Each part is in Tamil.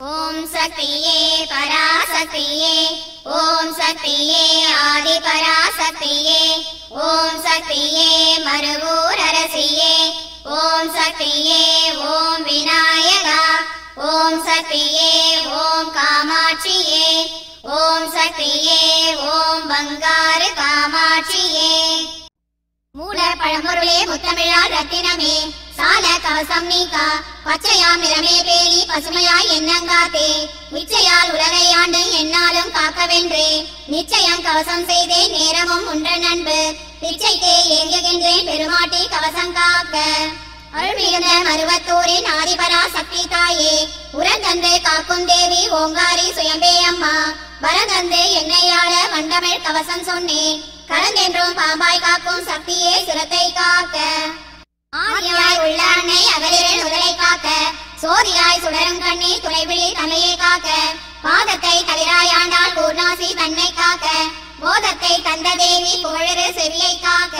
ஓம் சக்தியே பராசக்தியே ஓம் சக்தியே ஆதி பராசக்தியே ஓம் சக்தியே மறுவூர் அரசியே ஓம் சக்தியே ஓம் விநாயகா ஓம் சக்தியே ஓம் காமாட்சியே ஓம் சக்தியே ஓம் பங்காரு காமாட்சியே மூல பழம்பொருளே முத்தமிழால் ரத்தினமே சால கவசம் நீக்கா பச்சையாம் நிறமே பேணி பசுமையாய் எண்ணங்காத்தே நிச்சயால் உலகை ஆண்டு என்னாலும் காக்கவென்றே நிச்சயம் கவசம் செய்தேன் நேரமும் உன்ற நண்பு பிச்சைக்கே ஏங்குகின்றேன் பெருமாட்டி கவசம் காக்க அருள் மிகுந்த மருவத்தூரின் ஆதிபரா சக்தி தாயே உரந்தந்து காக்கும் தேவி ஓங்காரி சுயம்பே அம்மா வரதந்து என்னையாள வண்டமிழ் கவசம் சொன்னேன் கலந்தென்றும் பாம்பாய் காக்கும் சக்தியே சிரத்தை காக்க ஆதியாய் உள்ள அன்னை அகலிரன் உடலை காக்க சோதியாய் சுடரும் கண்ணீர் துணைவிழி தலையை காக்க பாதத்தை தளிராயாண்டால் பூர்ணாசி தன்னை காக்க போதத்தை தந்த தேவி புகழரு செவியை காக்க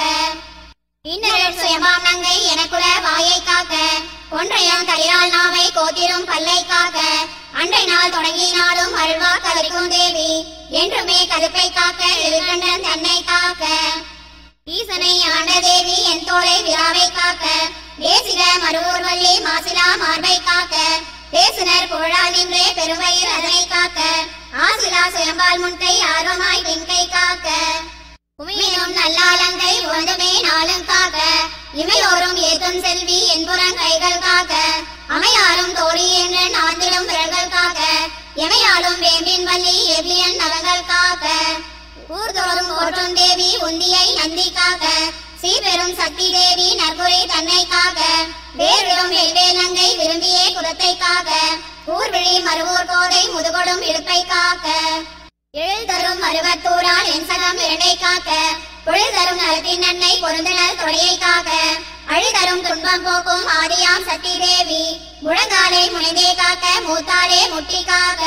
இன்னரல் சுயமாம் நங்கை எனக்குல வாயை காக்க ஒன்றையும் தளிரால் நாவை கோத்திரும் பல்லை காக்க அன்றை நாள் தொடங்கினாலும் அருள்வா கலிக்கும் தேவி என்றுமே கருப்பை காக்க எழுகண்டன் தன்னை காக்க ஈசனை ஆண்ட தேவி என் தோளை விழாவை காக்க தேசிக மருவூர் வள்ளி மாசிலா மார்பை காக்க பேசுனர் புகழா நின்றே பெருவயிர் அதனை காக்க ஆசிலா சுயம்பால் முன்கை ஆர்வமாய் வெண்கை காக்க உமையினும் நல்லாலங்கை உவந்துமே நாளும் காக்க இமையோரும் ஏத்தும் செல்வி என்புறன் கைகள் காக்க அமையாரும் தோழி என்ற நாந்திலும் விரல்கள் காக்க எமையாலும் வேம்பின் வள்ளி எவ்வியன் நலங்கள் காக்க ஊர்தோறும் போற்றும் தேவி உந்தியை நந்தி காக்க சீர்பெரும் சக்தி தேவி நற்குறை தன்னை காக்க வேர்விடும் வெல்வேல் நங்கை விரும்பியே குலத்தை காக்க ஊர்விழி மறுவூர் கோதை முதுகொடும் இடுப்பை காக்க எழில் தரும் மருவத்தூரால் என் சகம் இரண்டை காக்க பொழில் தரும் நலத்தின் நன்மை பொருந்தனல் தொடையை காக்க அழி தரும் துன்பம் போக்கும் ஆதியாம் சக்தி தேவி முழங்காலை முனைந்தே காக்க மூத்தாலே முட்டி காக்க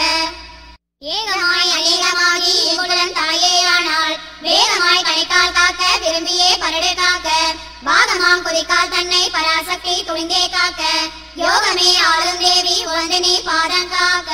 ஏகமாய் அநேகமாகி எங்குடன் தாயேயானால் வேகமாய் கணிக்கால் காக்க விரும்பியே பரடு காக்க பாகமாம் குதிக்கால் தன்னை பராசக்தி துணிந்தே காக்க யோகமே ஆளும் தேவி உழந்து நீ பாதம் காக்க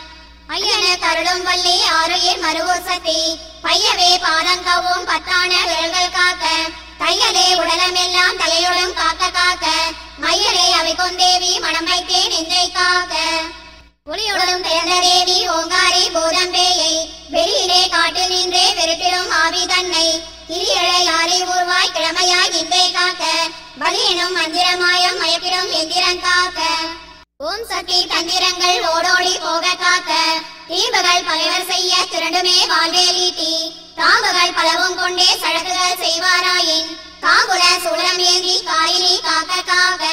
ஐயன கருளும் வள்ளி ஆறுயிர் மருவூர் சக்தி பையவே பாதங்கவும் பத்தான விரல்கள் காக்க தையலே உடலமெல்லாம் தலையுடன் காக்க காக்க மையலே அவை கொண்டேவி மனம் வைத்தே நெஞ்சை காக்க ஒளியுடன் பிறந்த தேவி ஓங்காரி பூதம்பேயை வெளியிலே காட்டில் நின்றே விரட்டிடும் ஆவி தன்னை கிரியழை யாரை உருவாய் கிழமையாய் இன்றே காக்க பலியனும் மந்திரமாயம் மயக்கிடும் எந்திரம் காக்க ஓம் சக்தி தந்திரங்கள் ஓடோடி போக காக்க தீபகள் பகைவர் செய்ய திரண்டுமே வாழ்வேலீட்டி தாம்புகள் பலவும் கொண்டே சழகுகள் செய்வாராயின் காங்குல சூழம் ஏந்தி காயினி காக்க காக்க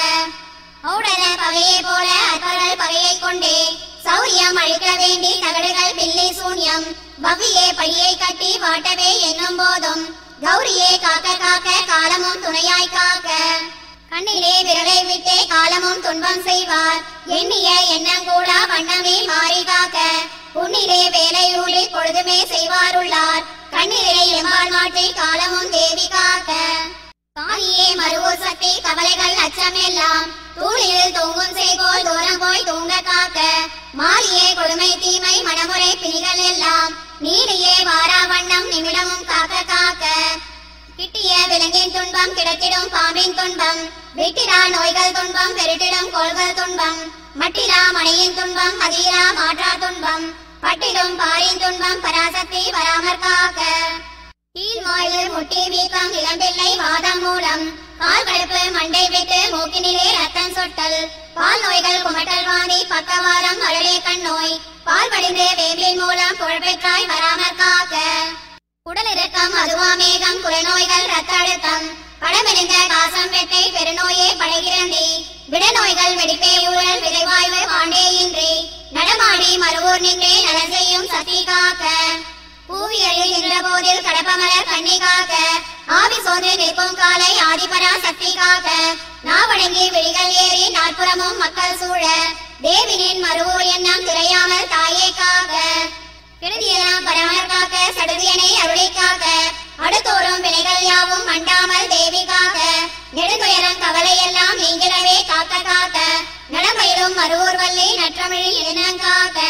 ஔடல பகையை போல அற்பர்கள் பகையை கொண்டே சௌரியம் அழிக்க வேண்டி தகடுகள் பில்லி சூன்யம் பவ்வியே பழியை கட்டி வாட்டவே என்னும் போதும் கௌரியே காக்க காக்க காலமும் துணையாய் காக்க கண்ணிலே விரலை விட்டே காலமும் துன்பம் செய்வார் எண்ணிய எண்ணம் கூட வண்ணமே மாறி காக்க உன்னிலே வேலை ஊழி பொழுதுமே செய்வாருள்ளார் கண்ணிலே எம்பாள் மாற்றி காலமும் தேவி காக்க காரியே மறுவூர் சக்தி கவலைகள் அச்சமெல்லாம் தூளில் தூங்கும் செய்கோல் தூரம் போய் தூங்க காக்க மாறியே கொடுமை தீமை மனமுறை பிணிகள் எல்லாம் நீடியே வாரா வண்ணம் நிமிடமும் காக்க காக்க கிட்டிய விலங்கின் துன்பம் கிடத்திடும் பாம்பின் துன்பம் விட்டிரா நோய்கள் துன்பம் பெருட்டிடும் கோள்கள் துன்பம் மட்டிலா மணியின் துன்பம் மதியிலா மாற்றா துன்பம் பட்டிடும் பாரின் துன்பம் பராசக்தி வராமற் காக்க கீழ்வாயில் முட்டி வீக்கம் இளம்பிள்ளை வாதம் மூலம் கால் கடுப்பு மண்டை விட்டு மூக்கினிலே ரத்தம் சொட்டல் பால் நோய்கள் குமட்டல் வாந்தி பக்கவாதம் அருளே கண் நோய் பால் படிந்து வேம்பின் மூலம் புழப்பெற்றாய் வராமற் காக்க உடல் இறக்கம் அதுவாமேகம் குலநோய்கள் ரத்த அழுத்தம் படமெழுந்த காசம் வெட்டை பெருநோயே படைகிறந்தி விடநோய்கள் வெடிப்பே ஊழல் விதைவாய்வு பாண்டேயின்றி நடமாடி மறுவூர் நின்றே நல செய்யும் சக்தி காக்க பூவியலில் நின்ற போதில் கடப்பமலர் கண்ணி காக்க ஆவி சோர்ந்து நிற்கும் காலை ஆதிபரா சக்தி காக்க நாவடங்கி விழிகள் ஏறி நாற்புறமும் மக்கள் சூழ தேவினின் மறுவூர் எண்ணம் திரையாமல் தாயே காக்க கெடுதியெல்லாம் பரமர் காக்க சடுதியனை அருளை காக்க அடுத்தோறும் வினைகள் யாவும் மண்டாமல் தேவி காக்க நெடுந்துயரம் கவலை எல்லாம் நீங்கிடவே காக்க காக்க நடமையிலும் மறுவூர் வள்ளி நற்றமிழில் எண்ணம் காக்க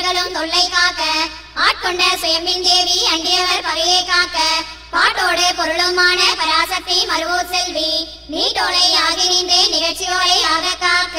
அசுரர்களும் தொல்லை காக்க ஆட்கொண்ட சுயம்பின் தேவி அண்டியவர் பகையை காக்க பாட்டோடு பொருளுமான பராசக்தி மருவூர் செல்வி நீட்டோலை ஆகி நின்று நிகழ்ச்சியோலை ஆக காக்க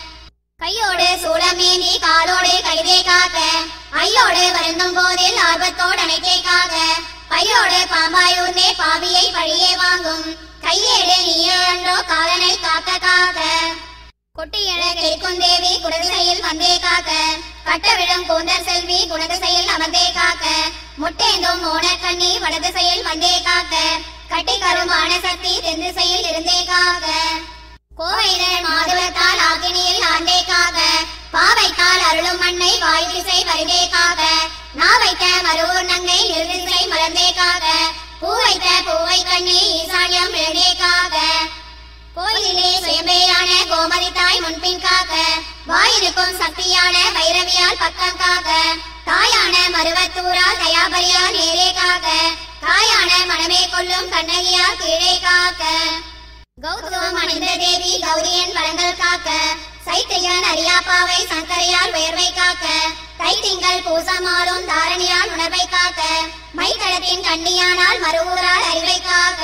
கையோடு சூளமேந்தி காலோடு கைதே காக்க ஐயோடு வருந்தும் போதில் ஆர்வத்தோடு அணைக்கே காக்க பையோடு பாம்பாயூர்ந்தே பாவியை வழியே வாங்கும் கையேடு நீயே அன்றோ காலனை காக்க காக்க கொட்டியழ கேட்கும் தேவி குடதிசையில் வந்தே காக்க கட்ட விழும் கூந்தர் செல்வி குணதிசையில் அமர்ந்தே காக்க முட்டேந்தும் மோனக்கண்ணி வடதிசையில் வந்தே காக்க கட்டி கருமான சக்தி தென்திசையில் இருந்தே காக்க கோவைதர் மாதுளத்தால் ஆக்கினியில் ஆண்டே காக பாவைத்தால் அருளும் மண்ணை வாய் திசை வருகே காக நாவைத்த மருவூர் நங்கை நிறுதிசை மலர்ந்தே காக பூவைத்த பூவை கண்ணி ஈசானியம் விழுந்தே காக கோயிலே சுயம்பேயான கோமதி தாய் முன்பின் காக்க வாயிருக்கும் சக்தியான பைரவியால் பக்கம் காக்க தாயான மருவத்தூரால் தயாபரியால் நேரே காக்க தாயான மனமே கொள்ளும் கண்ணகியால் கீழே காக்க கௌதமம் அணிந்த தேவி கௌரியன் வளங்கள் காக்க சைத்தியன் அரியாப்பாவை சங்கரையால் உயர்வை காக்க தைத்திங்கள் பூசமாலும் தாரணியால் உணர்வை காக்க மைத்தளத்தின் கண்ணியானால் மறுவூரால் அறிவை காக்க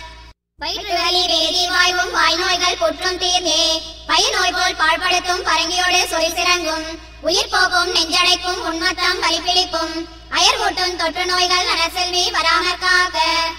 வயிற்று வலி வேதி வாய்வும் வாய் நோய்கள் புற்றும் தீர்ந்தே பயநோய் போல் பாழ்படுத்தும் பரங்கியோடு சொறி சிறங்கும் உயிர் போகும் நெஞ்சடைக்கும் உன்மத்தம் வலிப்பிடிப்பும் அயர்வூட்டும் தொற்று நோய்கள் நரசெல்வி வராமற் காக்க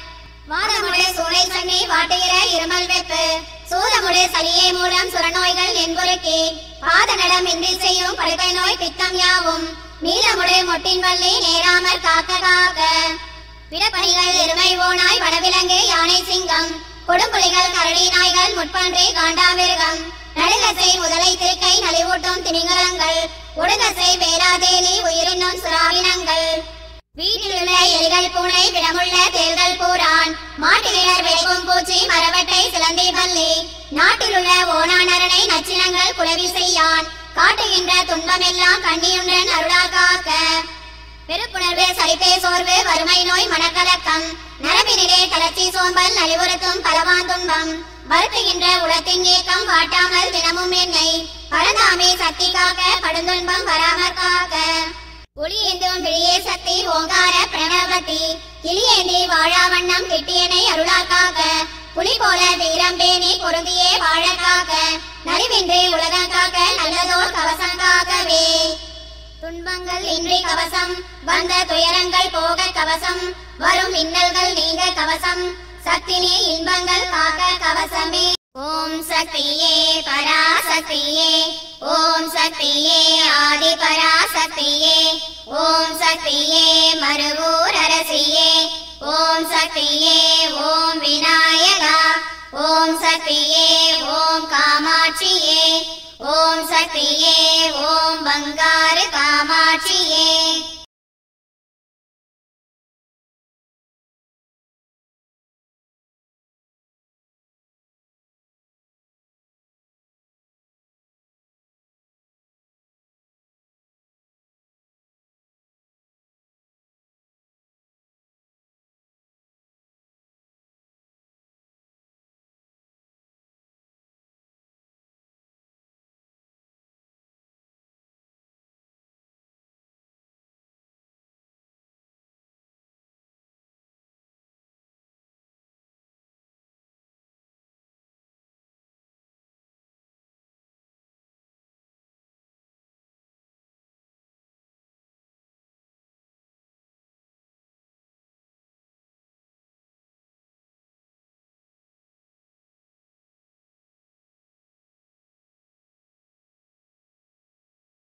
வாதமுடைய சூளை சன்னி வாட்டுகிற இருமல் வெப்பு சூதமுடைய சளியை மூலம் சுரநோய்கள் என்பொருக்கி பாத நடம் இன்றி செய்யும் படுகை நோய் பித்தம் யாவும் நீலமுடைய மொட்டின் வள்ளி நேராமற் காக்க காக்க விடப்பணிகள் எருமை ஓனாய் வடவிலங்கு யானை சிங்கம் கொடும்புலிகள் கரடி நாய்கள் முட்பன்றி காண்டாமிருகம் நடுங்கசை முதலை திருக்கை நலிவூட்டும் திமிங்கலங்கள் உடுங்கசை வேளாதேலி உயிரினும் சுறாவினங்கள் வீட்டிலுள்ள எலிகள் பூனை விடமுள்ள தேள்கள் பூரான் மாட்டிலிடர் வெடிக்கும் பூச்சி மரவட்டை சிலந்தி பல்லி நாட்டிலுள்ள ஓணானரனை நச்சினங்கள் குளவி செய்யான் காட்டுகின்ற துன்பமெல்லாம் கண்ணியுடன் அருளா காக்க வெறுப்புணர்வு சலிப்பே சோர்வு வறுமை நோய் மனக்கலக்கம் நரம்பினிலே தளர்ச்சி சோம்பல் நலிவுறுத்தும் பலவான் துன்பம் வருத்துகின்ற உலத்தின் ஏக்கம் வாட்டாமல் தினமும் என்னை பரந்தாமே சக்தி காக்க படுந்துன்பம் வராமற் காக்க ஒளியேந்தும் விழியே சக்தி ஓங்கார பிரணவதி கிளியேந்தி வாழா வண்ணம் கிட்டியனை அருளாக்காக புலி போல வீரம் பேணி பொருந்தியே வாழக்காக நலிவின்றி உலகம் காக்க நல்லதோர் கவசம் காக்கவே துன்பங்கள் இன்றி கவசம் வந்த துயரங்கள் போக கவசம் வரும் இன்னல்கள் நீங்க கவசம் சக்தினே இன்பங்கள் காக்க கவசமே ஓம் சக்தியே பராசக்தியே ஓம் சக்தியே ஆதி பராசக்தியே ஓம் சக்தியே மருவூர் அரசியே ஓம் சக்தியே ஓம் விநாயகா ஓம் சக்தியே ஓம் காமாட்சியே ஓம் சக்தியே